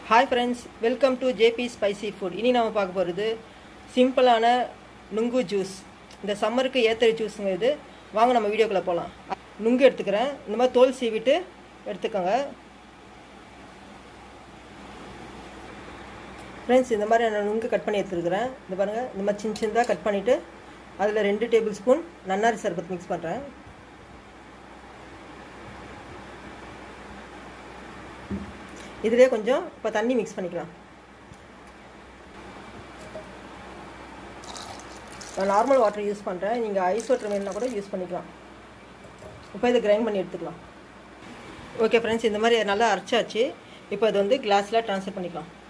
hi friends welcome to JP spicy food இனி நம்ம பார்க்க போகிறது சிம்பிளான நுங்கு ஜூஸ் இந்த சம்மருக்கு ஏற்ற ஜூஸுங்க இது வாங்க நம்ம வீடியோக்குள்ளே போகலாம் நுங்கு எடுத்துக்கிறேன் இந்த மாதிரி தோல் சீவிட்டு எடுத்துக்கோங்க ஃப்ரெண்ட்ஸ் இந்த மாதிரி நான் நுங்கு கட் பண்ணி எடுத்துருக்கிறேன் இந்த பாருங்கள் இந்த மாதிரி சின்ன சின்னதாக கட் பண்ணிவிட்டு அதில் ரெண்டு டேபிள் ஸ்பூன் நன்னாரி சர்பத் மிக்ஸ் பண்ணுறேன் இதிலே கொஞ்சம் இப்போ தண்ணி மிக்ஸ் பண்ணிக்கலாம் நான் நார்மல் வாட்டர் யூஸ் பண்ணுறேன் நீங்கள் ஐஸ் வாட்டர் வேணுன்னா கூட யூஸ் பண்ணிக்கலாம் இப்போ இதை கிரைண்ட் பண்ணி எடுத்துக்கலாம் ஓகே ஃப்ரெண்ட்ஸ் இந்த மாதிரி நல்லா அரைச்சாச்சு இப்போ இது வந்து கிளாஸில் ட்ரான்ஸ்ஃபர் பண்ணிக்கலாம்